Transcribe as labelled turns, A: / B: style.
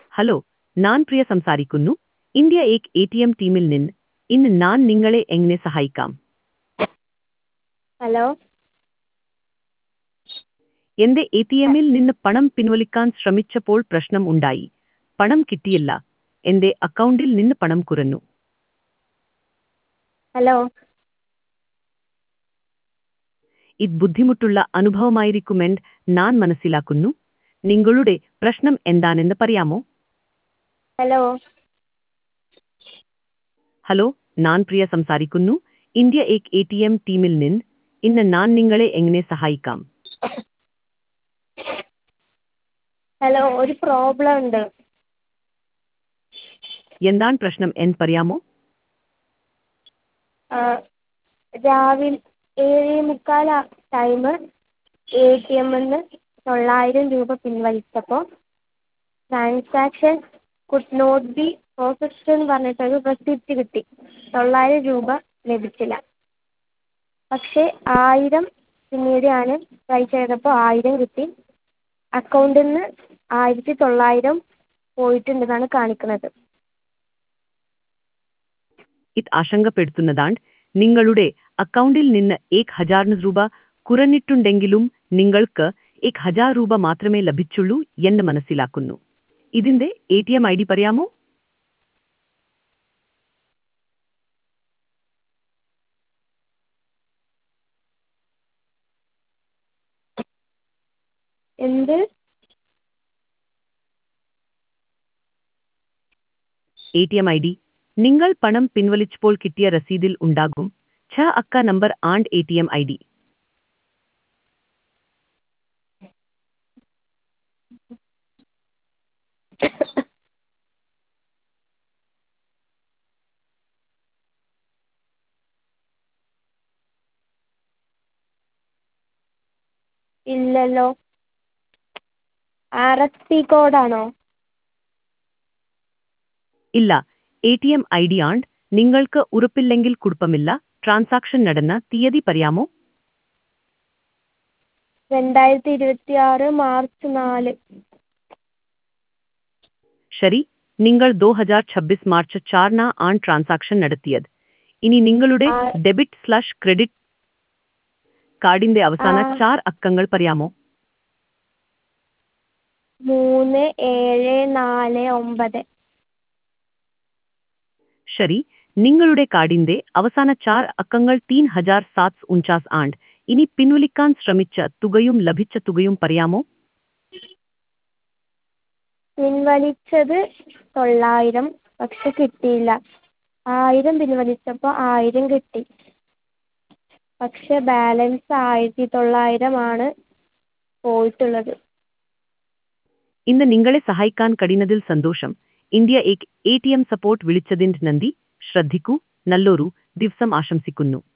A: Hello ഞാൻ പ്രിയ സംസാരിക്കുന്നു India ഏക് എ ടി എം ടീമിൽ നിന്ന് ഇന്ന് ഞാൻ നിങ്ങളെ എങ്ങനെ സഹായിക്കാം
B: ഹലോ
A: എന്റെ എ ടി എമ്മിൽ നിന്ന് പണം പിൻവലിക്കാൻ ശ്രമിച്ചപ്പോൾ പ്രശ്നം ഉണ്ടായി പണം കിട്ടിയില്ല എന്റെ അക്കൗണ്ടിൽ നിന്ന് പണം കുറഞ്ഞു
B: ഹലോ
A: ഇത് ബുദ്ധിമുട്ടുള്ള അനുഭവമായിരിക്കുമെന്ന് ഞാൻ മനസ്സിലാക്കുന്നു നിങ്ങളുടെ പ്രശ്നം എന്താണെന്ന് പറയാമോ
B: ഹലോ
A: ഹലോ ഞാൻ പ്രിയ സംസാരിക്കുന്നു ഇന്ത്യ ഏക് എ ടി എം ടീമിൽ നിന്ന് ഇന്ന് ഞാൻ നിങ്ങളെ എങ്ങനെ സഹായിക്കാം
B: ഹലോ ഒരു പ്രോബ്ലം ഉണ്ട്
A: എന്താണ് പ്രശ്നം എന്ന് പറയാമോ
B: ആ, രാവിലെ ഏഴ് മുക്കാൽ ടൈം എ ടി എമ്മിൽ നിന്ന് തൊള്ളായിരം രൂപ പിൻവലിച്ചപ്പോൾ transaction could not be processed എന്ന് പറഞ്ഞിട്ടൊരു റെസിപ്റ്റ് കിട്ടി തൊള്ളായിരം രൂപ ലഭിച്ചില്ല പക്ഷേ ആയിരം പിന്നീടാണ് ട്രൈ ചെയ്തപ്പോൾ ആയിരം കിട്ടി അക്കൗണ്ടിൽ നിന്ന് ആയിരത്തി തൊള്ളായിരം പോയിട്ടുണ്ടെന്നാണ് കാണിക്കുന്നത്
A: ഇത് ആശങ്കപ്പെടുത്തുന്നതാണ് നിങ്ങളുടെ അക്കൗണ്ടിൽ നിന്ന് ഏക് ഹജാർ രൂപ കുറഞ്ഞിട്ടുണ്ടെങ്കിലും നിങ്ങൾക്ക് ഏക് ഹജാർ രൂപ മാത്രമേ ലഭിച്ചുള്ളൂ എന്ന് മനസ്സിലാക്കുന്നു ഇതിന്റെ A T M I D പറയാമോ
B: എന്ത്
A: A T M I D നിങ്ങൾ പണം പിൻവലിച്ചപ്പോൾ കിട്ടിയ രസീതിൽ ഉണ്ടാകും ഛ അക്ക number and A T M I D
B: ഇല്ലല്ലോ ആർ എസ് പി കോഡാണോ
A: ഇല്ല A T M I D and നിങ്ങൾക്ക് ഉറപ്പില്ലെങ്കിൽ കുഴപ്പമില്ല ട്രാൻസാക്ഷൻ നടന്ന തീയതി പറയാമോ
B: രണ്ടായിരത്തി ഇരുപത്തി ആറ് മാർച്ച് നാല്
A: ശരി നിങ്ങൾ ദോ ഹജാർ ഛബ്ബീസ് മാർച്ച് ചാറിന ആണ് ട്രാൻസാക്ഷൻ നടത്തിയത് ഇനി നിങ്ങളുടെ
B: ആ.
A: ഡെബിറ്റ് സ്ലാഷ് ക്രെഡിറ്റ് കാർഡിന്റെ അവസാന
B: ആ.
A: ചാർ അക്കങ്ങൾ പറയാമോ
B: മൂന്ന് ഏഴ് നാല് ഒമ്പത്
A: ശരി നിങ്ങളുടെ കാർഡിന്റെ അവസാന ചാർ അക്കങ്ങൾ തീൻ ഹജാർ സാത്ത് ഉൻചാസ് ആണ്ട് ഇനി പിൻവലിക്കാൻ ശ്രമിച്ച തുകയും ലഭിച്ച തുകയും പറയാമോ
B: പിൻവലിച്ചത് തൊള്ളായിരം പക്ഷെ കിട്ടിയില്ല ആയിരം പിൻവലിച്ചപ്പോൾ ആയിരം കിട്ടി പക്ഷെ ബാലൻസ് ആയിരത്തി തൊള്ളായിരമാണ് പോയിട്ടുള്ളത്
A: ഇന്ന് നിങ്ങളെ സഹായിക്കാൻ കഴിയുന്നതിൽ സന്തോഷം India A T M support വിളിച്ചതിന് നന്ദി ശ്രദ്ധിക്കൂ നല്ലൊരു ദിവസം ആശംസിക്കുന്നു